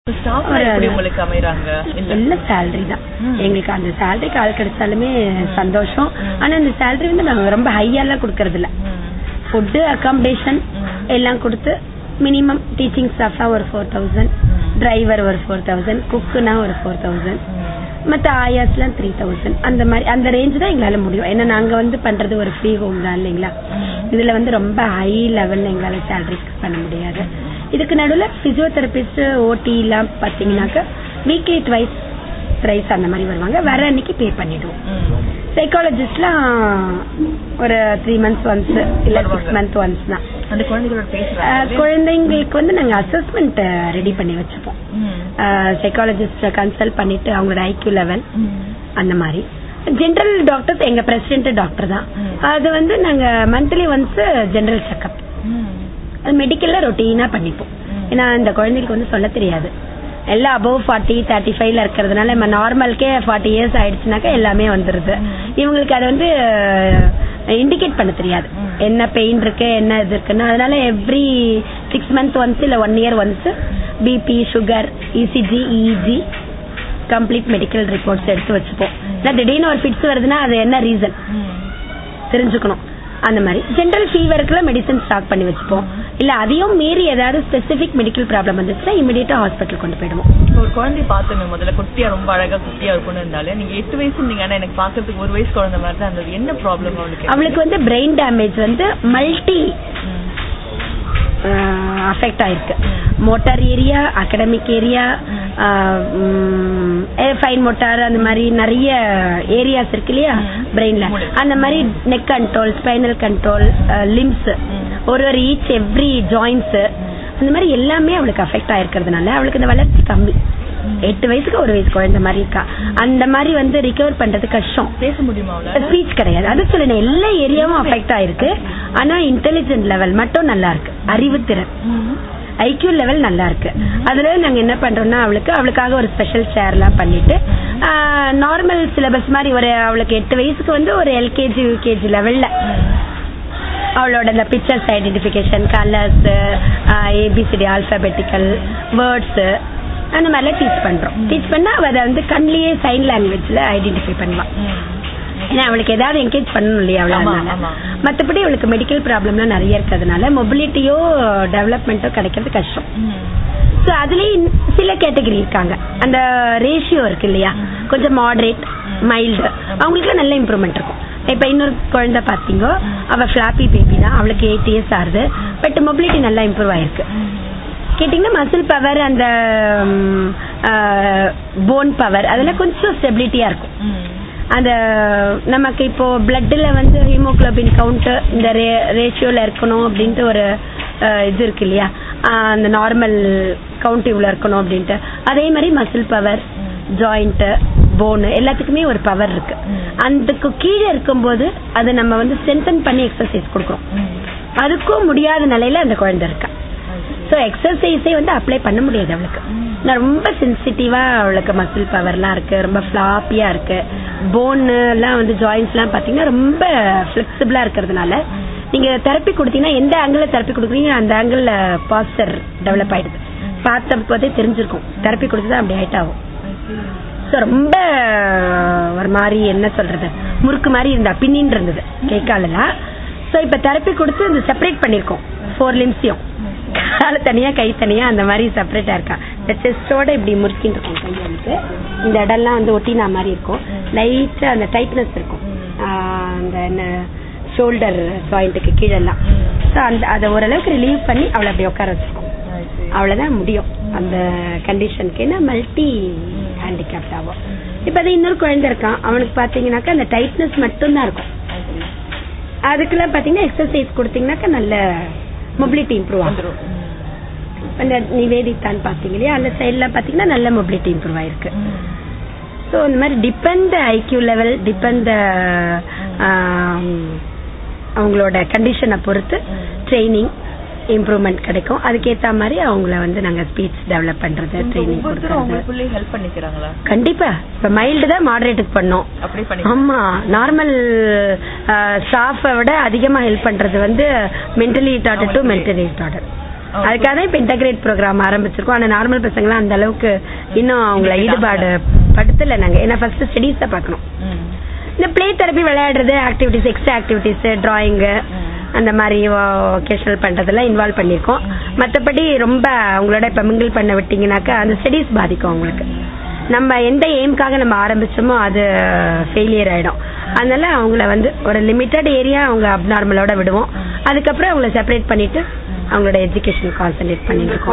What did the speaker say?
Staff ஒரு- எப்படி உங்களுக்கு அமைறாங்க இல்ல நல்ல சேலரி தான் ம். எங்களுக்கு அந்த சேலரிக்கு ஆள் கிடைச்சாலுமே சந்தோஷம் ம். ஆனா அந்த சேலரி வந்து நாங்க ரொம்ப ஹையாலாம் கொடுக்கறது இல்ல ம். ஃபுட்டு அகாமடேஷன் ம். எல்லாம் கொடுத்து மினிமம் டீச்சிங் ஸ்டாஃபா ஒரு ஃபோர் தௌசண்ட் ம். டிரைவர் ஒரு ஃபோர் தௌசண்ட் குக்குனா ஒரு ஃபோர் தௌசண்ட் ம். மற்ற ஆயாஸ்லாம் த்ரீ தௌசண்ட் அந்த மாதிரி அந்த ரேஞ்ச் தான் எங்களால முடியும் ஏன்னா நாங்க வந்து பண்றது ஒரு ஃப்ரீ ஹோம் தான் இல்லைங்களா ம். இதுல வந்து ரொம்ப ஹை லெவல்ல எங்களால சேலரி பண்ண முடியாது இதுக்கு நடுவுல பிசியோதெரபிஸ்ட் ஓடி எல்லாம் பாத்தீங்கன்னாக்க வீக்லி ட்வைஸ் த்ரைஸ் அந்த மாதிரி வருவாங்க வர அன்னைக்கு பே பண்ணிடுவோம் ம். சைக்காலஜிஸ்ட்லாம் ஒரு த்ரீ மந்த்ஸ் ஒன்ஸ் இல்ல சிக்ஸ் வருவாங்க. மந்த் ஒன்ஸ் தான் அந்த குழந்தைகளோட அஹ், பேசுறாங்க குழந்தைங்களுக்கு வந்து நாங்க அசஸ்மெண்ட் ரெடி பண்ணி வச்சுப்போம் சைக்காலஜிஸ்ட் கன்சல்ட் பண்ணிட்டு அவங்களோட ஐக்யூ லெவல் அந்த மாதிரி ஜெனரல் டாக்டர்ஸ் எங்க பிரசிடென்ட் டாக்டர் தான் ம். அது வந்து நாங்க மந்த்லி ஒன்ஸ் ஜெனரல் செக்அப் அது மெடிக்கல்ல ரொட்டீனா பண்ணிப்போம் ம். ஏன்னா இந்த குழந்தைகளுக்கு வந்து சொல்ல தெரியாது எல்லாம் அபவ் ஃபார்ட்டி தேர்ட்டி ஃபைவ்ல இருக்கிறதுனால நம்ம நார்மலுக்கே ஃபார்ட்டி இயர்ஸ் ஆயிடுச்சுனாக்கா எல்லாமே வந்துருது ம். இவங்களுக்கு அதை வந்து இண்டிகேட் பண்ண தெரியாது ம். என்ன பெயின் இருக்கு என்ன இது இருக்குன்னு அதனால எவ்ரி சிக்ஸ் மந்த் ஒன்ஸ் இல்ல one year once BP sugar ECG EEG complete medical reports எடுத்து வச்சுப்போம் இல்லை திடீர்னு ஒரு ஃபிட்ஸ் வருதுன்னா அது என்ன ரீசன் தெரிஞ்சுக்கணும் அந்த மாதிரி ஜென்ரல் ஃபீவருக்குலாம் மெடிசன் ஸ்டாக் பண்ணி வச்சுப்போம் இல்ல அதையும் மீறி ஏதாவது ஸ்பெசிபிக் மெடிக்கல் ப்ராப்ளம் வந்துச்சுன்னா இமிடியேட்டா ஹாஸ்பிட்டல் கொண்டு போயிடுவோம் ஒரு குழந்தை பார்த்தோமே முதல்ல குட்டியா ரொம்ப அழகா குட்டியா இருக்கும்னு இருந்தாலே நீங்க எட்டு வயசு நீங்க ஆனா எனக்கு பாக்குறதுக்கு ஒரு வயசு குழந்தை மாதிரி தான் இருந்தது என்ன ப்ராப்ளம் அவளுக்கு அவளுக்கு வந்து பிரெயின் டேமேஜ் வந்து மல்டி ம். அஃபெக்ட் ஆயிருக்கு motor area academic area fine motor அந்த மாதிரி நிறைய ஏரியாஸ் இருக்கு இல்லையா ம். பிரெயின்ல மூளை. அந்த மாதிரி neck control spinal control limbs ம். ஒரு ஒரு ஈச் எவ்ரி ஜாயின்ஸ் அந்த மாதிரி எல்லாமே அவளுக்கு அஃபெக்ட் ஆயிருக்கிறதுனால அவளுக்கு இந்த வளர்ச்சி கம்மி எட்டு வயசுக்கு ஒரு வயசு குழந்தை மாதிரி இருக்கா அந்த மாதிரி வந்து ரிகவர் பண்றது கஷ்டம் பேச முடியுமா அவளால ஸ்பீச் கிடையாது அது சொல்லுங்க எல்லா ஏரியாவும் அஃபெக்ட் ஆயிருக்கு ஆனா இன்டெலிஜென்ட் லெவல் மட்டும் நல்லா இருக்கு அறிவுத்திறன் ம். ஐக்யூ லெவல் நல்லா இருக்கு அதுல நாங்க என்ன பண்றோம்னா அவளுக்கு அவளுக்காக ஒரு ஸ்பெஷல் சேர் எல்லாம் பண்ணிட்டு நார்மல் சிலபஸ் மாதிரி ஒரு அவளுக்கு எட்டு வயசுக்கு வந்து ஒரு எல்கேஜி யூகேஜி லெவல்ல அவளோட இந்த pictures identification colours A B C D alphabetical words அந்த மாதிரிலாம் டீச் பண்றோம் டீச் பண்ணா அவ அதை வந்து கண்ணிலேயே சைன் லாங்குவேஜ்ல ஐடென்டிஃபை பண்ணுவா ம். ஏன்னா அவளுக்கு ஏதாவது என்கேஜ் பண்ணணும் இல்லையா ஆமா, அவளால ஆமா. மத்தபடி அவளுக்கு மெடிக்கல் ப்ராப்ளம்லாம் நிறைய இருக்கிறதுனால மொபிலிட்டியோ டெவலப்மெண்ட்டோ கிடைக்கிறது கஷ்டம் ம். ஸோ அதுலயே இன்னும் சில கேட்டகரி இருக்காங்க அந்த ரேஷியோ இருக்கு இல்லையா கொஞ்சம் மாடரேட் மைல்டு அவங்களுக்கு நல்ல இம்ப்ரூவ்மெண்ட் இருக்கும் இப்ப இன்னொரு குழந்தை பாத்தீங்க அவ ஃபிளாப்பி பேபி தான் அவளுக்கு எயிட் இயர்ஸ் ஆகுது பட் மொபிலிட்டி நல்லா இம்ப்ரூவ் ஆயிருக்கு கேட்டிங்கன்னா மசில் பவர் அந்த போன் பவர் அதெல்லாம் கொஞ்சம் ஸ்டெபிலிட்டியா இருக்கும் ம். அந்த நமக்கு இப்போ பிளட்ல வந்து ஹீமோகுளோபின் கவுண்ட் இந்த ரேஷியோல இருக்கணும் அப்படின்ட்டு ஒரு அஹ், இது இருக்கு இல்லையா அஹ், அந்த நார்மல் கவுண்ட் இவ்வளவு இருக்கணும் அப்படின்ட்டு அதே மாதிரி மசில் பவர் ஜாயிண்ட் போன் எல்லாத்துக்குமே ஒரு பவர் இருக்கு அதுக்கு கீழே இருக்கும்போது அதை நம்ம வந்து ஸ்ட்ரென்தன் பண்ணி எக்ஸசைஸ் கொடுக்குறோம் ம். அதுக்கும் முடியாத நிலையில அந்த குழந்தை இருக்கா ஸோ எக்ஸசைஸே வந்து அப்ளை பண்ண முடியாது அவளுக்கு நான் ரொம்ப சென்சிட்டிவா அவளுக்கு மசில் பவர்லாம் இருக்கு ரொம்ப ஃபிளாப்பியா இருக்கு போன் எல்லாம் வந்து ஜாயின்ஸ் எல்லாம் பாத்தீங்கன்னா ரொம்ப ஃபிளெக்சிபிளா இருக்கிறதுனால நீங்க தெரப்பி கொடுத்தீங்கன்னா எந்த ஆங்கிள் தெரப்பி கொடுக்குறீங்க அந்த ஆங்கிள் பாஸ்டர் டெவலப் ஆயிடுது பார்த்த போதே தெரிஞ்சிருக்கும் தெரப்பி கொடுத்தா அப்படி ஹைட் ஆகும் ஸோ ரொம்ப ஒரு மாதிரி என்ன சொல்றது முறுக்கு மாதிரி இருந்தா பின்னின்னு இருந்தது கைக்காலெல்லாம் ஸோ இப்போ தெரப்பி கொடுத்து இந்த செப்பரேட் பண்ணியிருக்கோம் ஃபோர் லிம்ஸையும் கால தனியா கை தனியா அந்த மாதிரி செப்பரேட்டா இருக்கா இந்த செஸ்டோட இப்படி முறுக்கின்னு இருக்கும் கையாளுக்கு இந்த இடம்லாம் வந்து ஒட்டினா மாதிரி இருக்கும் லைட்டா அந்த டைட்னஸ் இருக்கும் ஆஹ் அந்த என்ன ஷோல்டர் ஜாயிண்ட்டுக்கு கீழெல்லாம் ஸோ அந்த அதை ஓரளவுக்கு ரிலீவ் பண்ணி அவளை அப்படி உட்கார வச்சிருக்கோம் I see. அவ்வளவுதான் முடியும் அந்த கண்டிஷனுக்கு ஏன்னா மல்டி ஹேண்டிகேப்ட் ஆகும் இப்ப அது இன்னொரு குழந்தை இருக்கான் அவனுக்கு பாத்தீங்கன்னாக்கா அந்த டைட்னஸ் மட்டும் தான் இருக்கும் I see. அதுக்கெல்லாம் பாத்தீங்கன்னா எக்ஸசைஸ் கொடுத்தீங்கன்னாக்கா நல்ல மொபிலிட்டி இம்ப்ரூவ் ஆகும் வந்துரும். ம். அந்த நிவேதித்தான் பாத்தீங்க இல்லையா அந்த சைட்லாம் பாத்தீங்கன்னா நல்ல மொபிலிட்டி இம்ப்ரூவ் ஆயிருக்கு ம். ஸோ இந்த மாதிரி டிபெண்ட் ஐக்யூ லெவல் டிபெண்ட் அவங்களோட கண்டிஷனை பொறுத்து ட்ரைனிங் இம்ப்ரூவ்மெண்ட் கிடைக்கும் அதுக்கேத்த மாதிரி அவங்கள வந்து நாங்க ஸ்பீச் டெவலப் பண்றது இப்ப ட்ரைனிங் ஒவ்வொருத்தரும் கொடுக்கறது அவங்களுக்குள்ளே ஹெல்ப் பண்ணிக்கிறாங்களா கண்டிப்பா இப்ப மைல்டு தான் மாடரேட்டுக்கு பண்ணோம் அப்படி பண்ணி ஆமா நார்மல் ஸ்டாஃபை விட அதிகமா ஹெல்ப் பண்றது வந்து mentally retarded to mentally retarded Oh. அதுக்காக தான் இப்ப இன்டகிரேட் ப்ரோக்ராம் ஆரம்பிச்சிருக்கோம் ஆனா நார்மல் பசங்கலாம் அந்த அளவுக்கு இன்னும் அவங்கள Integrate ஈடுபாடு ஆகல. படுத்தல நாங்க ஏன்னா ஃபர்ஸ்ட் ஸ்டடீஸ் தான் பார்க்கணும் ம். இந்த பிளே தெரப்பி விளையாடுறது ஆக்டிவிட்டிஸ் எக்ஸ்ட்ரா ஆக்டிவிட்டிஸ் டிராயிங்கு ம். அந்த மாதிரி ஒகேஷனல் பண்றதெல்லாம் இன்வால்வ் பண்ணிருக்கோம் ம். மத்தபடி ரொம்ப அவங்களோட இப்ப மிங்கிள் பண்ண விட்டீங்கன்னாக்கா அந்த ஸ்டடீஸ் பாதிக்கும் அவங்களுக்கு நம்ம எந்த எய்ம்காக நம்ம ஆரம்பிச்சோமோ அது ஃபெயிலியர் ஆயிடும் அதனால அவங்கள வந்து ஒரு லிமிட்டட் ஏரியா அவங்க அப்நார்மலோட விடுவோம் அதுக்கப்புறம் அவங்கள செப்பரேட் பண்ணிட்டு அவங்களோட எஜுகேஷன் கான்சென்ட்ரேட் பண்ணிட்டு இருக்கோம்